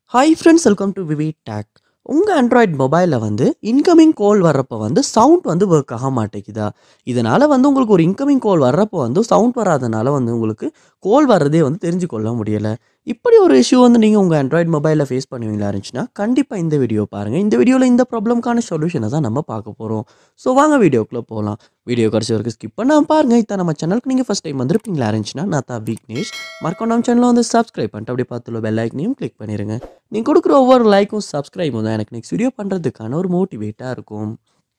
hi friends welcome to VV tech உங்கள் android மொபைலில் வந்து இன்கமிங் கால் வர்றப்போ வந்து சவுண்ட் வந்து ஒர்க் ஆக மாட்டேங்குதா இதனால் வந்து உங்களுக்கு ஒரு இன்கமிங் கால் வர்றப்போ வந்து சவுண்ட் வராதனால வந்து உங்களுக்கு கால் வர்றதே வந்து தெரிஞ்சு கொள்ள முடியலை இப்படி ஒரு இஷ்யூ வந்து நீங்கள் உங்கள் ஆண்ட்ராய்ட் மொபைலில் ஃபேஸ் பண்ணுவீங்களா இருந்துச்சுன்னா கண்டிப்பாக இந்த வீடியோ பாருங்கள் இந்த வீடியோவில் இந்த ப்ராப்ளம்க்கான சொல்யூஷனை தான் நம்ம பார்க்க போகிறோம் ஸோ வாங்க வீடியோக்குள்ளே போகலாம் வீடியோ கடைசி வரைக்கும் ஸ்கிப் பண்ணாமல் பாருங்கள் இதான் நம்ம சேனலுக்கு நீங்கள் ஃபஸ்ட் டைம் வந்திருப்பீங்களா இருந்துச்சுன்னா நான் தான் விக்னேஷ் மறக்காம நம்ம சேனலை வந்து சப்ஸ்கிரைப் பண்ணிட்டு அப்படியே பார்த்துள்ள பெல் ஐக்கனையும் கிளிக் பண்ணிடுங்க நீங்கள் கொடுக்குற ஒவ்வொரு லைக்கும் சப்ஸ்கிரைபும் தான் எனக்கு நெக்ஸ்ட் வீடியோ பண்ணுறதுக்கான ஒரு மோட்டிவேட்டாக இருக்கும்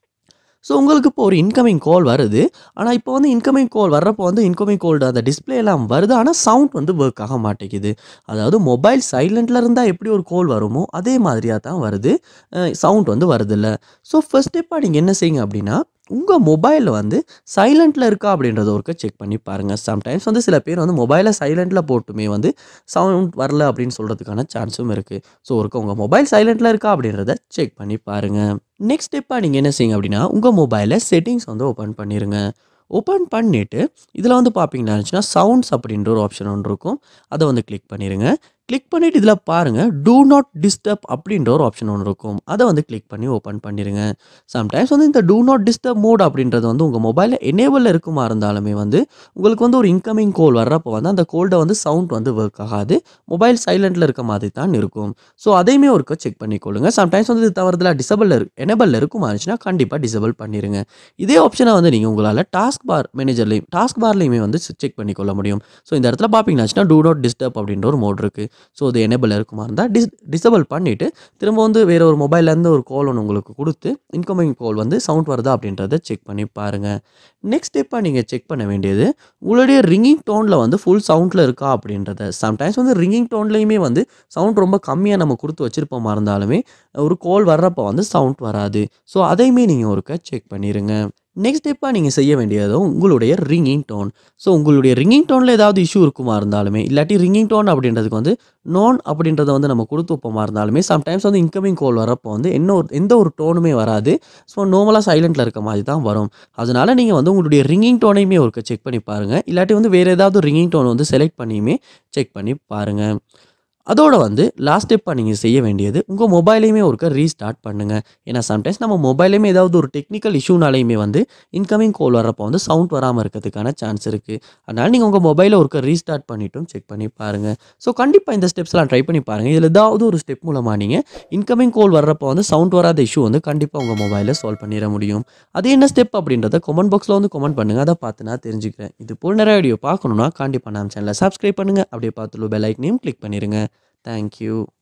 ஸோ உங்களுக்கு இப்போ ஒரு இன்கமிங் கால் வருது ஆனால் இப்போ வந்து இன்கமிங் கால் வர்றப்போ வந்து இன்கமிங் கால் அந்த டிஸ்பிளே எல்லாம் வருது ஆனால் சவுண்ட் வந்து ஒர்க் ஆக மாட்டேங்குது அதாவது மொபைல் சைலண்டில் இருந்தால் எப்படி ஒரு கால் வருமோ அதே மாதிரியாக தான் வருது சவுண்ட் வந்து வருதில்ல ஸோ ஃபர்ஸ்ட் ஸ்டெப்பாக நீங்கள் என்ன செய்யுங்க அப்படின்னா உங்கள் மொபைலில் வந்து சைலண்ட்டில் இருக்கா அப்படின்றத ஒருக்க செக் பண்ணி பாருங்கள் சம்டைம்ஸ் வந்து சில பேர் வந்து மொபைலை சைலண்ட்டில் போட்டுமே வந்து சவுண்ட் வரல அப்படின்னு சொல்கிறதுக்கான சான்ஸும் இருக்குது ஸோ ஒருக்க உங்கள் மொபைல் சைலண்ட்டில் இருக்கா அப்படின்றத செக் பண்ணி பாருங்கள் நெக்ஸ்ட் ஸ்டெப்பாக நீங்கள் என்ன செய்யுங்க அப்படின்னா உங்கள் மொபைலில் செட்டிங்ஸ் வந்து ஓப்பன் பண்ணிடுங்க ஓப்பன் பண்ணிவிட்டு இதில் வந்து பார்த்தீங்கன்னா இருந்துச்சுன்னா சவுண்ட்ஸ் அப்படின்ற ஒரு ஆப்ஷன் ஒன்று இருக்கும் அதை வந்து கிளிக் பண்ணிடுங்க கிளிக் பண்ணிவிட்டு இதில் பாருங்கள் டூ நாட் டிஸ்டர்ப் அப்படின்ற ஒரு ஆப்ஷன் ஒன்று இருக்கும் அதை வந்து கிளிக் பண்ணி ஓப்பன் பண்ணிடுங்க சம்டைம்ஸ் வந்து இந்த டூ நாட் டிஸ்டர்ப் மோட் அப்படின்றது வந்து உங்கள் மொபைலில் எனேபிளில் இருக்குமா இருந்தாலுமே வந்து உங்களுக்கு வந்து ஒரு இன்கமிங் கோல் வர்றப்போ வந்து அந்த கோல்டை வந்து சவுண்ட் வந்து ஒர்க் ஆகாது மொபைல் சைலண்டில் இருக்க மாதிரி தான் இருக்கும் ஸோ அதையுமே ஒருக்க செக் பண்ணிக்கொள்ளுங்க சம்டைம்ஸ் வந்து இது தவறுதலாக டிசபிள் இருக்கு எனேபிளில் இருக்குமா இருந்துச்சுன்னா கண்டிப்பாக டிசபிள் பண்ணிடுங்க இதே ஆப்ஷனை வந்து நீங்கள் உங்களால் டாஸ்க் பார் மேனேஜர்லையும் டாஸ்க் பார்லையுமே வந்து செக் பண்ணிக்கொள்ள முடியும் ஸோ இந்த இடத்துல பார்த்தீங்கன்னா டூ நாட் டிஸ்டர்ப் அப்படின்ற ஒரு மோட் இருக்குது ஸோ அது எனேபிள் இருக்குமா இருந்தால் டிஸ் டிசபிள் பண்ணிவிட்டு திரும்ப வந்து வேறு ஒரு மொபைல்லேருந்து ஒரு கால் ஒன்று உங்களுக்கு கொடுத்து இன்கமிங் கால் வந்து சவுண்ட் வருதா அப்படின்றத செக் பண்ணி பாருங்கள் நெக்ஸ்ட் ஸ்டெப்பாக நீங்கள் செக் பண்ண வேண்டியது உங்களுடைய ரிங்கிங் டோனில் வந்து ஃபுல் சவுண்டில் இருக்கா அப்படின்றத சம்டைம்ஸ் வந்து ரிங்கிங் டோன்லேயுமே வந்து சவுண்ட் ரொம்ப கம்மியாக நம்ம கொடுத்து வச்சுருப்போமா இருந்தாலுமே ஒரு கால் வர்றப்போ வந்து சவுண்ட் வராது ஸோ அதையுமே நீங்கள் ஒருக்க செக் பண்ணிடுங்க நெக்ஸ்ட் ஸ்டெப்பாக நீங்கள் செய்ய வேண்டியதும் உங்களுடைய ரிங்கிங் டோன் ஸோ உங்களுடைய ரிங்கிங் டோனில் ஏதாவது இஷ்யூ இருக்குமா இருந்தாலுமே இல்லாட்டி ரிங்கிங் டோன் அப்படின்றதுக்கு வந்து நோன் அப்படின்றத வந்து நம்ம கொடுத்து வைப்போமா இருந்தாலுமே சம்டைம்ஸ் வந்து இன்கமிங் கால் வரப்போ வந்து என்ன ஒரு எந்த ஒரு டோனுமே வராது ஸோ நார்மலாக சைலண்ட்டில் இருக்க மாதிரி தான் வரும் அதனால் நீங்கள் வந்து உங்களுடைய ரிங்கிங் டோனையுமே ஒருக்க செக் பண்ணி பாருங்கள் இல்லாட்டி வந்து வேறு ஏதாவது ரிங்கிங் டோன் வந்து செலக்ட் பண்ணியுமே செக் பண்ணி பாருங்கள் அதோட வந்து லாஸ்ட் ஸ்டெப்பாக நீங்கள் செய்ய வேண்டியது உங்கள் மொபைலையுமே ஒருக்க ரீஸ்டார்ட் பண்ணுங்கள் ஏன்னா சம்டைம்ஸ் நம்ம மொபைலையுமே ஏதாவது ஒரு டெக்னிக்கல் இஷ்யூனாலையுமே வந்து இன்கமிங் கால் வரப்போ வந்து சவுண்ட் வராமல் இருக்கிறதுக்கான சான்ஸ் இருக்குது அதனால் நீங்கள் உங்கள் மொபைலை ஒருக்க ரீஸ்டார்ட் பண்ணிட்டும் செக் பண்ணி பாருங்கள் ஸோ கண்டிப்பாக இந்த ஸ்டெப்ஸ்லாம் ட்ரை பண்ணி பாருங்கள் இதில் ஏதாவது ஒரு ஸ்டெப் மூலமாக நீங்கள் இன்கமிங் கால் வர்றப்போ வந்து சவுண்ட் வராத இஷ்யூ வந்து கண்டிப்பாக உங்கள் மொபைலில் சால்வ் பண்ணிட முடியும் அது என்ன ஸ்டெப் அப்படின்றத கமெண்ட் பாக்ஸில் வந்து கமெண்ட் பண்ணுங்கள் அதை பார்த்து நான் தெரிஞ்சுக்கிறேன் இது போல் நிறைய வீடியோ பார்க்கணுன்னா கண்டிப்பாக நம்ம சேனலை சப்ஸ்கிரைப் பண்ணுங்கள் அப்படியே பார்த்துள்ள பெல் ஐக்கனையும் கிளிக் பண்ணிடுங்க தேங்க்யூ